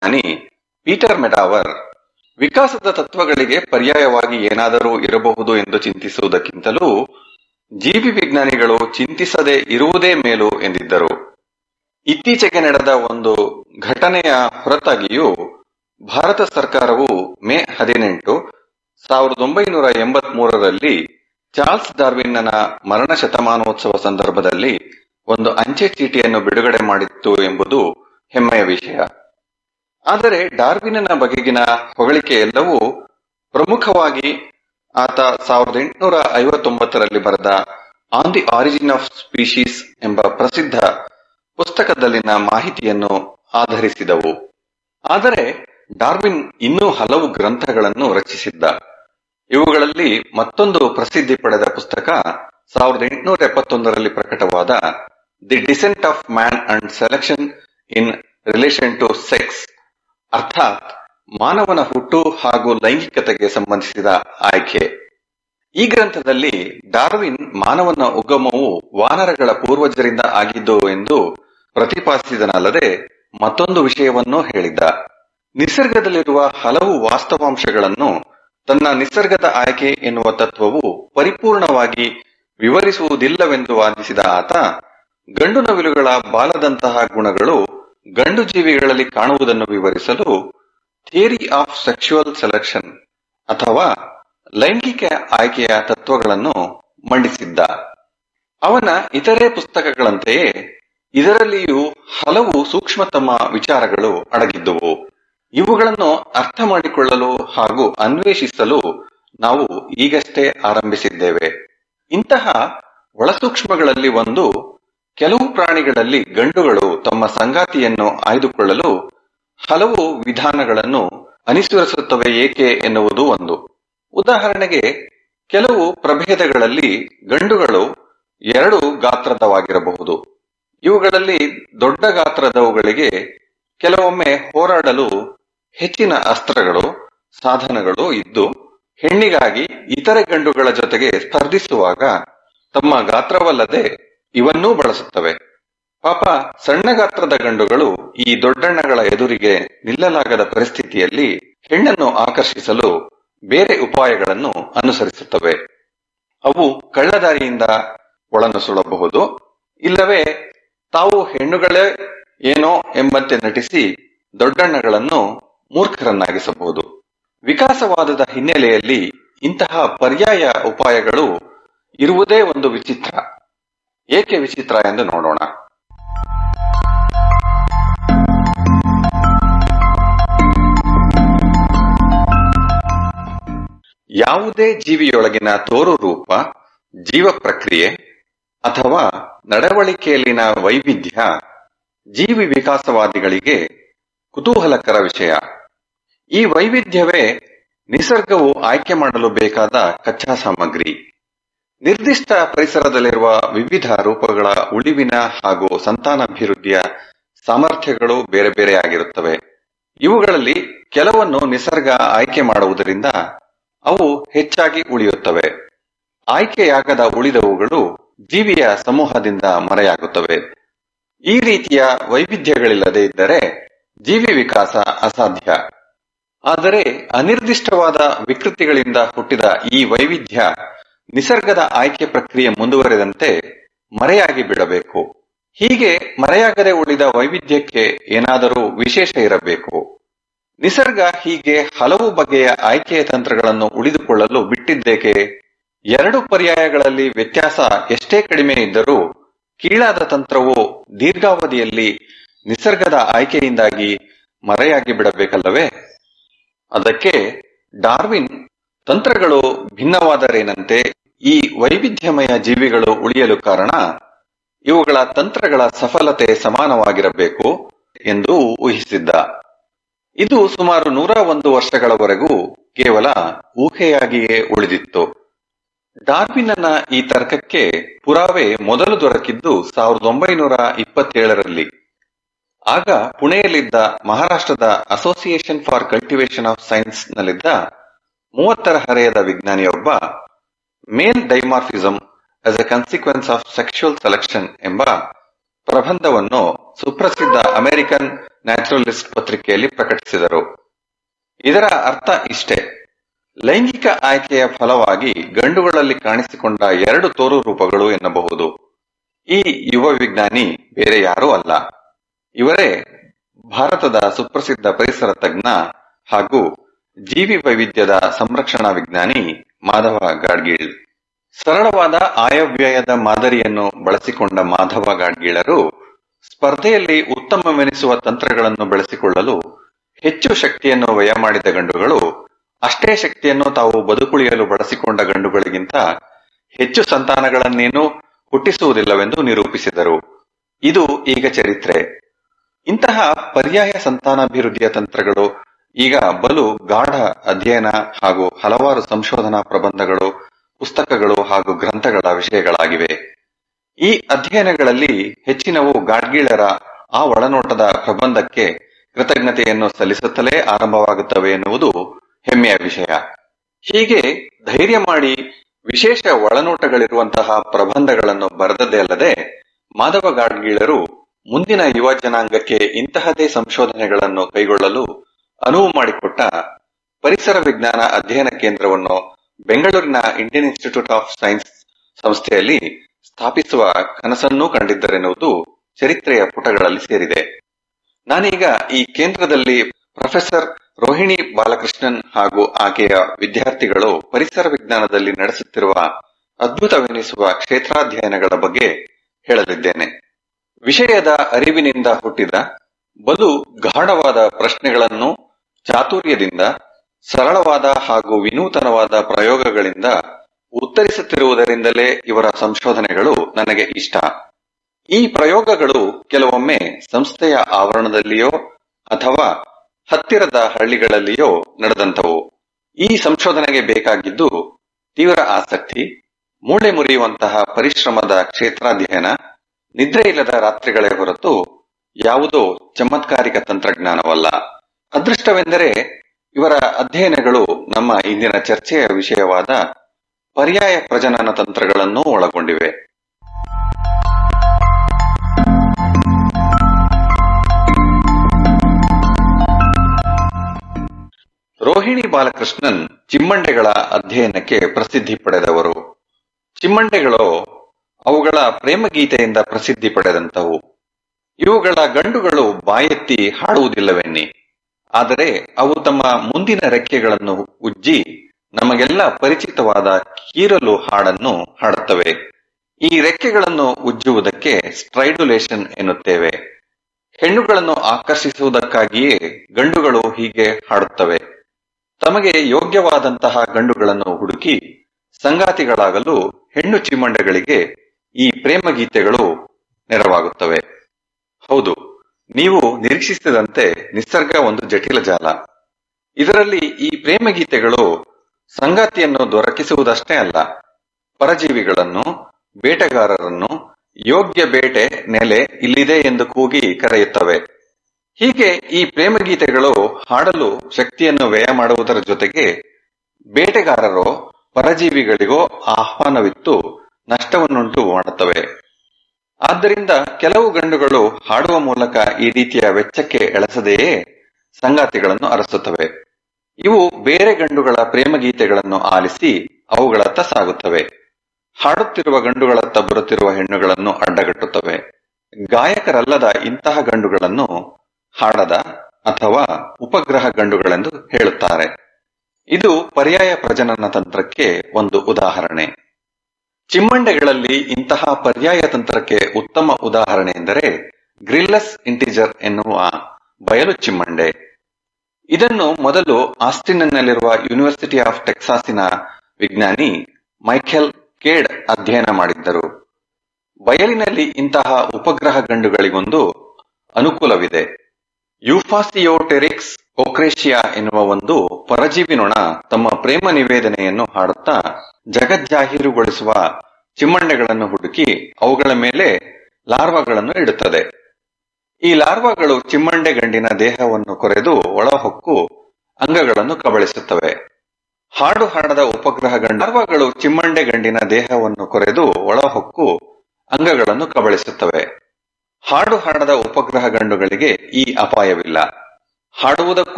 ವಿಜ್ಞಾನಿ ಪೀಟರ್ ಮೆಡಾವರ್ ವಿಕಾಸದ ತತ್ವಗಳಿಗೆ ಪರ್ಯಾಯವಾಗಿ ಏನಾದರೂ ಇರಬಹುದು ಎಂದು ಚಿಂತಿಸುವುದಕ್ಕಿಂತಲೂ ಜೀವಿ ವಿಜ್ಞಾನಿಗಳು ಚಿಂತಿಸದೆ ಇರುವುದೇ ಮೇಲು ಎಂದಿದ್ದರು ಇತ್ತೀಚೆಗೆ ನಡೆದ ಒಂದು ಘಟನೆಯ ಹೊರತಾಗಿಯೂ ಭಾರತ ಸರ್ಕಾರವು ಮೇ ಹದಿನೆಂಟು ಸಾವಿರದ ಒಂಬೈನೂರ ಎಂಬತ್ ಮೂರರಲ್ಲಿ ಚಾರ್ಲ್ಸ್ ಡಾರ್ವಿನ್ನನ ಮರಣ ಶತಮಾನೋತ್ಸವ ಸಂದರ್ಭದಲ್ಲಿ ಒಂದು ಅಂಚೆ ಚೀಟಿಯನ್ನು ಬಿಡುಗಡೆ ಮಾಡಿತ್ತು ಎಂಬುದು ಹೆಮ್ಮೆಯ ವಿಷಯ ಆದರೆ ಡಾರ್ವಿನ್ನನ ಬಗೆಗಿನ ಹೊಗಳಿಕೆ ಎಲ್ಲವೂ ಪ್ರಮುಖವಾಗಿ ಆತ ಸಾವಿರದ ಎಂಟುನೂರ ಐವತ್ತೊಂಬತ್ತರಲ್ಲಿ ಬರೆದ on the origin of species ಎಂಬ ಪ್ರಸಿದ್ಧ ಪುಸ್ತಕದಲ್ಲಿನ ಮಾಹಿತಿಯನ್ನು ಆಧರಿಸಿದವು ಆದರೆ ಡಾರ್ವಿನ್ ಇನ್ನೂ ಹಲವು ಗ್ರಂಥಗಳನ್ನು ರಚಿಸಿದ್ದ ಇವುಗಳಲ್ಲಿ ಮತ್ತೊಂದು ಪ್ರಸಿದ್ಧಿ ಪಡೆದ ಪುಸ್ತಕ ಸಾವಿರದ ಎಂಟುನೂರ ಎಪ್ಪತ್ತೊಂದರಲ್ಲಿ ಪ್ರಕಟವಾದ the descent of man and selection in relation to sex ಅರ್ಥಾತ್ ಮಾನವನ ಹುಟ್ಟು ಹಾಗೂ ಲೈಂಗಿಕತೆಗೆ ಸಂಬಂಧಿಸಿದ ಆಯ್ಕೆ ಈ ಗ್ರಂಥದಲ್ಲಿ ಡಾರ್ವಿನ್ ಮಾನವನ ಉಗಮವು ವಾನರಗಳ ಪೂರ್ವಜರಿಂದ ಆಗಿದ್ದು ಎಂದು ಪ್ರತಿಪಾದಿಸಿದನಲ್ಲದೆ ಮತ್ತೊಂದು ವಿಷಯವನ್ನೂ ಹೇಳಿದ್ದ ನಿಸರ್ಗದಲ್ಲಿರುವ ಹಲವು ವಾಸ್ತವಾಂಶಗಳನ್ನು ತನ್ನ ನಿಸರ್ಗದ ಆಯ್ಕೆ ಎನ್ನುವ ತತ್ವವು ಪರಿಪೂರ್ಣವಾಗಿ ವಿವರಿಸುವುದಿಲ್ಲವೆಂದು ವಾದಿಸಿದ ಆತ ಗಂಡು ನವಿಲುಗಳ ಬಾಲದಂತಹ ಗುಣಗಳು ಗಂಡು ಜೀವಿಗಳಲ್ಲಿ ಕಾಣುವುದನ್ನು ವಿವರಿಸಲು ಥಿಯರಿ ಆಫ್ ಸೆಕ್ಸುವಲ್ ಸೆಲೆಕ್ಷನ್ ಅಥವಾ ಲೈಂಗಿಕ ಆಯ್ಕೆಯ ತತ್ವಗಳನ್ನು ಮಂಡಿಸಿದ್ದ ಅವನ ಇತರೆ ಪುಸ್ತಕಗಳಂತೆಯೇ ಇದರಲ್ಲಿಯೂ ಹಲವು ಸೂಕ್ಷ್ಮತಮ ವಿಚಾರಗಳು ಅಡಗಿದ್ದುವು ಇವುಗಳನ್ನು ಅರ್ಥ ಮಾಡಿಕೊಳ್ಳಲು ಹಾಗೂ ಅನ್ವೇಷಿಸಲು ನಾವು ಈಗಷ್ಟೇ ಆರಂಭಿಸಿದ್ದೇವೆ ಇಂತಹ ಒಳಸೂಕ್ಷ್ಮಗಳಲ್ಲಿ ಒಂದು ಕೆಲವು ಪ್ರಾಣಿಗಳಲ್ಲಿ ಗಂಡುಗಳು ತಮ್ಮ ಸಂಗಾತಿಯನ್ನು ಆಯ್ದುಕೊಳ್ಳಲು ಹಲವು ವಿಧಾನಗಳನ್ನು ಅನುಸರಿಸುತ್ತವೆ ಏಕೆ ಎನ್ನುವುದು ಒಂದು ಉದಾಹರಣೆಗೆ ಕೆಲವು ಪ್ರಭೇದಗಳಲ್ಲಿ ಗಂಡುಗಳು ಎರಡು ಗಾತ್ರದವಾಗಿರಬಹುದು ಇವುಗಳಲ್ಲಿ ದೊಡ್ಡ ಗಾತ್ರದವುಗಳಿಗೆ ಕೆಲವೊಮ್ಮೆ ಹೋರಾಡಲು ಹೆಚ್ಚಿನ ಅಸ್ತ್ರಗಳು ಸಾಧನಗಳು ಇದ್ದು ಹೆಣ್ಣಿಗಾಗಿ ಇತರೆ ಗಂಡುಗಳ ಜೊತೆಗೆ ಸ್ಪರ್ಧಿಸುವಾಗ ತಮ್ಮ ಗಾತ್ರವಲ್ಲದೆ ಇವನ್ನೂ ಬಳಸುತ್ತವೆ ಪಾಪ ಸಣ್ಣ ಗಾತ್ರದ ಗಂಡುಗಳು ಈ ದೊಡ್ಡಣ್ಣಗಳ ಎದುರಿಗೆ ನಿಲ್ಲಲಾಗದ ಪರಿಸ್ಥಿತಿಯಲ್ಲಿ ಹೆಣ್ಣನ್ನು ಆಕರ್ಷಿಸಲು ಬೇರೆ ಉಪಾಯಗಳನ್ನು ಅನುಸರಿಸುತ್ತವೆ ಅವು ಕಳ್ಳದಾರಿಯಿಂದ ಒಳನುಸುಳಬಹುದು ಇಲ್ಲವೇ ತಾವು ಹೆಣ್ಣುಗಳೇ ಏನೋ ಎಂಬಂತೆ ನಟಿಸಿ ದೊಡ್ಡಣ್ಣಗಳನ್ನು ಮೂರ್ಖರನ್ನಾಗಿಸಬಹುದು ವಿಕಾಸವಾದದ ಹಿನ್ನೆಲೆಯಲ್ಲಿ ಇಂತಹ ಪರ್ಯಾಯ ಉಪಾಯಗಳು ಇರುವುದೇ ಒಂದು ವಿಚಿತ್ರ ಏಕೆ ವಿಚಿತ್ರ ಎಂದು ನೋಡೋಣ ಯಾವುದೇ ಜೀವಿಯೊಳಗಿನ ತೋರು ರೂಪ ಜೀವ ಪ್ರಕ್ರಿಯೆ ಅಥವಾ ನಡವಳಿಕೆಯಲ್ಲಿನ ವೈವಿಧ್ಯ ಜೀವಿ ವಿಕಾಸವಾದಿಗಳಿಗೆ ಕುತೂಹಲಕರ ವಿಷಯ ಈ ವೈವಿಧ್ಯವೇ ನಿಸರ್ಗವು ಆಯ್ಕೆ ಮಾಡಲು ಬೇಕಾದ ಕಚ್ಚಾ ಸಾಮಗ್ರಿ ನಿರ್ದಿಷ್ಟ ಪರಿಸರದಲ್ಲಿರುವ ವಿವಿಧ ರೂಪಗಳ ಉಳಿವಿನ ಹಾಗೂ ಸಂತಾನಾಭಿವೃದ್ಧಿಯ ಸಾಮರ್ಥ್ಯಗಳು ಬೇರೆ ಬೇರೆ ಆಗಿರುತ್ತವೆ ಇವುಗಳಲ್ಲಿ ಕೆಲವನ್ನು ನಿಸರ್ಗ ಆಯ್ಕೆ ಮಾಡುವುದರಿಂದ ಅವು ಹೆಚ್ಚಾಗಿ ಉಳಿಯುತ್ತವೆ ಆಯ್ಕೆಯಾಗದ ಉಳಿದವುಗಳು ಜೀವಿಯ ಸಮೂಹದಿಂದ ಮರೆಯಾಗುತ್ತವೆ ಈ ರೀತಿಯ ವೈವಿಧ್ಯಗಳಿಲ್ಲದೆ ಇದ್ದರೆ ಜೀವಿ ವಿಕಾಸ ಅಸಾಧ್ಯ ಆದರೆ ಅನಿರ್ದಿಷ್ಟವಾದ ವಿಕೃತಿಗಳಿಂದ ಹುಟ್ಟಿದ ಈ ವೈವಿಧ್ಯ ನಿಸರ್ಗದ ಆಯ್ಕೆ ಪ್ರಕ್ರಿಯೆ ಮುಂದುವರೆದಂತೆ ಮರೆಯಾಗಿ ಬಿಡಬೇಕು ಹೀಗೆ ಮರೆಯಾಗದೆ ಉಳಿದ ವೈವಿಧ್ಯಕ್ಕೆ ಏನಾದರೂ ವಿಶೇಷ ಇರಬೇಕು ನಿಸರ್ಗ ಹೀಗೆ ಹಲವು ಬಗೆಯ ಆಯ್ಕೆಯ ತಂತ್ರಗಳನ್ನು ಉಳಿದುಕೊಳ್ಳಲು ಬಿಟ್ಟಿದ್ದೇಕೆ ಎರಡು ಪರ್ಯಾಯಗಳಲ್ಲಿ ವ್ಯತ್ಯಾಸ ಎಷ್ಟೇ ಕಡಿಮೆ ಇದ್ದರೂ ಕೀಳಾದ ತಂತ್ರವು ದೀರ್ಘಾವಧಿಯಲ್ಲಿ ನಿಸರ್ಗದ ಆಯ್ಕೆಯಿಂದಾಗಿ ಮರೆಯಾಗಿ ಬಿಡಬೇಕಲ್ಲವೇ ಅದಕ್ಕೆ ಡಾರ್ವಿನ್ ತಂತ್ರಗಳು ಭಿನ್ನವಾದರೇನಂತೆ ಈ ವೈವಿಧ್ಯಮಯ ಜೀವಿಗಳು ಉಳಿಯಲು ಕಾರಣ ಇವುಗಳ ತಂತ್ರಗಳ ಸಫಲತೆ ಸಮಾನವಾಗಿರಬೇಕು ಎಂದು ಊಹಿಸಿದ್ದ ಇದು ಸುಮಾರು ನೂರ ಒಂದು ವರ್ಷಗಳವರೆಗೂ ಕೇವಲ ಊಹೆಯಾಗಿಯೇ ಉಳಿದಿತ್ತು ಡಾರ್ವಿನ್ನನ ಈ ತರ್ಕಕ್ಕೆ ಪುರಾವೆ ಮೊದಲು ದೊರಕಿದ್ದು ಸಾವಿರದ ಒಂಬೈನೂರ ಇಪ್ಪತ್ತೇಳರಲ್ಲಿ ಆಗ ಪುಣೆಯಲ್ಲಿದ್ದ ಮಹಾರಾಷ್ಟ್ರದ association for cultivation of science ನಲ್ಲಿದ್ದ ಮೂವತ್ತರ ಹರೆಯದ ವಿಜ್ಞಾನಿಯೊಬ್ಬ male dimorphism as a consequence of sexual selection ಎಂಬ ಪ್ರಬಂಧವನ್ನು ಸುಪ್ರಸಿದ್ಧ ಅಮೆರಿಕನ್ ನ್ಯಾಚುರಲಿಸ್ಟ್ ಪತ್ರಿಕೆಯಲ್ಲಿ ಪ್ರಕಟಿಸಿದರು ಇದರ ಅರ್ಥ ಇಷ್ಟೇ ಲೈಂಗಿಕ ಆಯ್ಕೆಯ ಫಲವಾಗಿ ಗಂಡುಗಳಲ್ಲಿ ಕಾಣಿಸಿಕೊಂಡ ಎರಡು ತೋರು ರೂಪಗಳು ಎನ್ನಬಹುದು ಈ ಯುವ ವಿಜ್ಞಾನಿ ಬೇರೆ ಯಾರೂ ಅಲ್ಲ ಇವರೇ ಭಾರತದ ಸುಪ್ರಸಿದ್ಧ ಪರಿಸರ ತಜ್ಞ ಹಾಗೂ ಜೀವಿ ವೈವಿಧ್ಯದ ಸಂರಕ್ಷಣಾ ವಿಜ್ಞಾನಿ ಮಾಧವ ಗಾಡ್ಗೀಳ್ ಸರಳವಾದ ಆಯವ್ಯಯದ ಮಾದರಿಯನ್ನು ಬಳಸಿಕೊಂಡ ಮಾಧವ ಗಾಡ್ಗೀಳರು ಸ್ಪರ್ಧೆಯಲ್ಲಿ ಉತ್ತಮವೆನಿಸುವ ತಂತ್ರಗಳನ್ನು ಬೆಳೆಸಿಕೊಳ್ಳಲು ಹೆಚ್ಚು ಶಕ್ತಿಯನ್ನು ವ್ಯಯ ಮಾಡಿದ ಗಂಡುಗಳು ಅಷ್ಟೇ ಶಕ್ತಿಯನ್ನು ತಾವು ಬದುಕುಳಿಯಲು ಬಳಸಿಕೊಂಡ ಗಂಡುಗಳಿಗಿಂತ ಹೆಚ್ಚು ಸಂತಾನಗಳನ್ನೇನು ಹುಟ್ಟಿಸುವುದಿಲ್ಲವೆಂದು ನಿರೂಪಿಸಿದರು ಇದು ಈಗ ಚರಿತ್ರೆ ಇಂತಹ ಪರ್ಯಾಯ ಸಂತಾನಾಭಿವೃದ್ಧಿಯ ತಂತ್ರಗಳು ಈಗ ಬಲು ಗಾಢ ಅಧ್ಯಯನ ಹಾಗೂ ಹಲವಾರು ಸಂಶೋಧನಾ ಪ್ರಬಂಧಗಳು ಪುಸ್ತಕಗಳು ಹಾಗೂ ಗ್ರಂಥಗಳ ವಿಷಯಗಳಾಗಿವೆ ಈ ಅಧ್ಯಯನಗಳಲ್ಲಿ ಹೆಚ್ಚಿನವು ಗಾಡ್ಗೀಳರ ಆ ಒಳನೋಟದ ಪ್ರಬಂಧಕ್ಕೆ ಕೃತಜ್ಞತೆಯನ್ನು ಸಲ್ಲಿಸುತ್ತಲೇ ಆರಂಭವಾಗುತ್ತವೆ ಎನ್ನುವುದು ಹೆಮ್ಮೆಯ ವಿಷಯ ಹೀಗೆ ಧೈರ್ಯ ಮಾಡಿ ವಿಶೇಷ ಒಳನೋಟಗಳಿರುವಂತಹ ಪ್ರಬಂಧಗಳನ್ನು ಬರೆದದ್ದೇ ಅಲ್ಲದೆ ಮಾಧವ ಗಾಡ್ಗೀಳರು ಮುಂದಿನ ಯುವ ಜನಾಂಗಕ್ಕೆ ಇಂತಹದೇ ಸಂಶೋಧನೆಗಳನ್ನು ಕೈಗೊಳ್ಳಲು ಅನುವು ಮಾಡಿಕೊಟ್ಟ ಪರಿಸರ ವಿಜ್ಞಾನ ಅಧ್ಯಯನ ಕೇಂದ್ರವನ್ನು ಬೆಂಗಳೂರಿನ ಇಂಡಿಯನ್ ಇನ್ಸ್ಟಿಟ್ಯೂಟ್ ಆಫ್ ಸೈನ್ಸ್ ಸಂಸ್ಥೆಯಲ್ಲಿ ಸ್ಥಾಪಿಸುವ ಕನಸನ್ನೂ ಕಂಡಿದ್ದರೆನ್ನುವುದು ಚರಿತ್ರೆಯ ಪುಟಗಳಲ್ಲಿ ಸೇರಿದೆ ನಾನೀಗ ಈ ಕೇಂದ್ರದಲ್ಲಿ ಪ್ರೊಫೆಸರ್ ರೋಹಿಣಿ ಬಾಲಕೃಷ್ಣನ್ ಹಾಗೂ ಆಕೆಯ ವಿದ್ಯಾರ್ಥಿಗಳು ಪರಿಸರ ವಿಜ್ಞಾನದಲ್ಲಿ ನಡೆಸುತ್ತಿರುವ ಅದ್ಭುತವೆನಿಸುವ ಕ್ಷೇತ್ರಾಧ್ಯಯನಗಳ ಬಗ್ಗೆ ಹೇಳಲಿದ್ದೇನೆ ವಿಷಯದ ಅರಿವಿನಿಂದ ಹುಟ್ಟಿದ ಬಲು ಗಾಢವಾದ ಪ್ರಶ್ನೆಗಳನ್ನು ಚಾತುರ್ಯದಿಂದ ಸರಳವಾದ ಹಾಗೂ ವಿನೂತನವಾದ ಪ್ರಯೋಗಗಳಿಂದ ಉತ್ತರಿಸುತ್ತಿರುವುದರಿಂದಲೇ ಇವರ ಸಂಶೋಧನೆಗಳು ನನಗೆ ಇಷ್ಟ ಈ ಪ್ರಯೋಗಗಳು ಕೆಲವೊಮ್ಮೆ ಸಂಸ್ಥೆಯ ಆವರಣದಲ್ಲಿಯೋ ಅಥವಾ ಹತ್ತಿರದ ಹಳ್ಳಿಗಳಲ್ಲಿಯೋ ನಡೆದಂತವು ಈ ಸಂಶೋಧನೆಗೆ ಬೇಕಾಗಿದ್ದು ತೀವ್ರ ಆಸಕ್ತಿ ಮೂಳೆ ಮುರಿಯುವಂತಹ ಪರಿಶ್ರಮದ ಕ್ಷೇತ್ರಾಧ್ಯಯನ ನಿದ್ರೆ ಇಲ್ಲದ ರಾತ್ರಿಗಳೇ ಹೊರತು ಯಾವುದೋ ಚಮತ್ಕಾರಿಕ ತಂತ್ರಜ್ಞಾನವಲ್ಲ ಅದೃಷ್ಟವೆಂದರೆ ಇವರ ಅಧ್ಯಯನಗಳು ನಮ್ಮ ಇಂದಿನ ಚರ್ಚೆಯ ವಿಷಯವಾದ ಪರ್ಯಾಯ ಪ್ರಜನನ ತಂತ್ರಗಳನ್ನೂ ಒಳಗೊಂಡಿವೆ ರೋಹಿಣಿ ಬಾಲಕೃಷ್ಣನ್ ಚಿಮ್ಮಂಡೆಗಳ ಅಧ್ಯಯನಕ್ಕೆ ಪ್ರಸಿದ್ಧಿ ಪಡೆದವರು ಚಿಮ್ಮಂಡೆಗಳು ಅವುಗಳ ಪ್ರೇಮಗೀತೆಯಿಂದ ಪ್ರಸಿದ್ಧಿ ಪಡೆದಂತವು ಇವುಗಳ ಗಂಡುಗಳು ಬಾಯೆತ್ತಿ ಹಾಡುವುದಿಲ್ಲವೆನ್ನಿ ಆದರೆ ಅವು ತಮ್ಮ ಮುಂದಿನ ರೆಕ್ಕೆಗಳನ್ನು ಉಜ್ಜಿ ನಮಗೆಲ್ಲ ಪರಿಚಿತವಾದ ಕೀರಲು ಹಾಡನ್ನು ಹಾಡುತ್ತವೆ ಈ ರೆಕ್ಕೆಗಳನ್ನು ಉಜ್ಜುವುದಕ್ಕೆ ಸ್ಟ್ರೈಡುಲೇಷನ್ ಎನ್ನುತ್ತೇವೆ ಹೆಣ್ಣುಗಳನ್ನು ಆಕರ್ಷಿಸುವುದಕ್ಕಾಗಿಯೇ ಗಂಡುಗಳು ಹೀಗೆ ಹಾಡುತ್ತವೆ ತಮಗೆ ಯೋಗ್ಯವಾದಂತಹ ಗಂಡುಗಳನ್ನು ಹುಡುಕಿ ಸಂಗಾತಿಗಳಾಗಲು ಹೆಣ್ಣು ಚಿಮ್ಮಂಡಗಳಿಗೆ ಈ ಪ್ರೇಮಗೀತೆಗಳು ನೆರವಾಗುತ್ತವೆ ಹೌದು ನೀವು ನಿರೀಕ್ಷಿಸಿದಂತೆ ನಿಸರ್ಗ ಒಂದು ಜಟಿಲ ಜಾಲ ಇದರಲ್ಲಿ ಈ ಪ್ರೇಮಗೀತೆಗಳು ಸಂಗಾತಿಯನ್ನು ದೊರಕಿಸುವುದಷ್ಟೇ ಅಲ್ಲ ಪರಜೀವಿಗಳನ್ನು ಬೇಟೆಗಾರರನ್ನು ಯೋಗ್ಯ ಬೇಟೆ ನೆಲೆ ಇಲ್ಲಿದೆ ಎಂದು ಕೂಗಿ ಕರೆಯುತ್ತವೆ ಹೀಗೆ ಈ ಪ್ರೇಮಗೀತೆಗಳು ಹಾಡಲು ಶಕ್ತಿಯನ್ನು ವ್ಯಯ ಮಾಡುವುದರ ಜೊತೆಗೆ ಬೇಟೆಗಾರರೋ ಪರಜೀವಿಗಳಿಗೋ ಆಹ್ವಾನವಿತ್ತು ನಷ್ಟವನ್ನುಂಟು ಮಾಡುತ್ತವೆ ಆದ್ದರಿಂದ ಕೆಲವು ಗಂಡುಗಳು ಹಾಡುವ ಮೂಲಕ ಈ ರೀತಿಯ ವೆಚ್ಚಕ್ಕೆ ಎಳಸದೆಯೇ ಸಂಗಾತಿಗಳನ್ನು ಅರಸುತ್ತವೆ ಇವು ಬೇರೆ ಗಂಡುಗಳ ಪ್ರೇಮಗೀತೆಗಳನ್ನು ಆಲಿಸಿ ಅವುಗಳತ್ತ ಸಾಗುತ್ತವೆ ಹಾಡುತ್ತಿರುವ ಗಂಡುಗಳತ್ತ ಬರುತ್ತಿರುವ ಹೆಣ್ಣುಗಳನ್ನು ಅಡ್ಡಗಟ್ಟುತ್ತವೆ ಗಾಯಕರಲ್ಲದ ಇಂತಹ ಗಂಡುಗಳನ್ನು ಹಾಡದ ಅಥವಾ ಉಪಗ್ರಹ ಗಂಡುಗಳೆಂದು ಹೇಳುತ್ತಾರೆ ಇದು ಪರ್ಯಾಯ ಪ್ರಜನನ ತಂತ್ರಕ್ಕೆ ಒಂದು ಉದಾಹರಣೆ ಚಿಮ್ಮಂಡೆಗಳಲ್ಲಿ ಇಂತಹ ಪರ್ಯಾಯ ತಂತ್ರಕ್ಕೆ ಉತ್ತಮ ಉದಾಹರಣೆ ಎಂದರೆ ಗ್ರಿಲ್ಲಸ್ ಇಂಟಿಜರ್ ಎನ್ನುವ ಬಯಲು ಚಿಮ್ಮಂಡೆ ಇದನ್ನು ಮೊದಲು ಆಸ್ಟಿನ್ನಲ್ಲಿರುವ ಯೂನಿವರ್ಸಿಟಿ ಆಫ್ ಟೆಕ್ಸಾಸಿನ ವಿಜ್ಞಾನಿ ಮೈಕೆಲ್ ಕೇಡ್ ಅಧ್ಯಯನ ಮಾಡಿದ್ದರು ಬಯಲಿನಲ್ಲಿ ಇಂತಹ ಉಪಗ್ರಹ ಗಂಡುಗಳಿಗೊಂದು ಅನುಕೂಲವಿದೆ ಯುಫಾಸಿಯೋಟೆರಿಕ್ಸ್ ಓಕ್ರೇಶಿಯಾ ಎನ್ನುವ ಒಂದು ಪರಜೀವಿ ನೊಣ ತಮ್ಮ ಪ್ರೇಮ ನಿವೇದನೆಯನ್ನು ಹಾಡುತ್ತಾ ಜಗಜ್ಜಾಹೀರುಗೊಳಿಸುವ ಚಿಮ್ಮಂಡೆಗಳನ್ನು ಹುಡುಕಿ ಅವುಗಳ ಮೇಲೆ ಲಾರ್ವಾಗಳನ್ನು ಇಡುತ್ತದೆ ಈ ಲಾರ್ವಾಗಳು ಚಿಮ್ಮಂಡೆ ಗಂಡಿನ ದೇಹವನ್ನು ಕೊರೆದು ಒಳಹೊಕ್ಕು ಅಂಗಗಳನ್ನು ಕಬಳಿಸುತ್ತವೆ ಹಾಡು ಹಾಡದ ಉಪಗ್ರಹ ಗಂಡ ಲಾರ್ವಾಗಳು ಚಿಮ್ಮಂಡೆ ಗಂಡಿನ ದೇಹವನ್ನು ಕೊರೆದು ಒಳಹೊಕ್ಕು ಅಂಗಗಳನ್ನು ಕಬಳಿಸುತ್ತವೆ ಹಾಡು ಹಾಡದ ಉಪಗ್ರಹ ಗಂಡುಗಳಿಗೆ ಈ ಅಪಾಯವಿಲ್ಲ ಹಾಡುವುದಕ್ಕೂ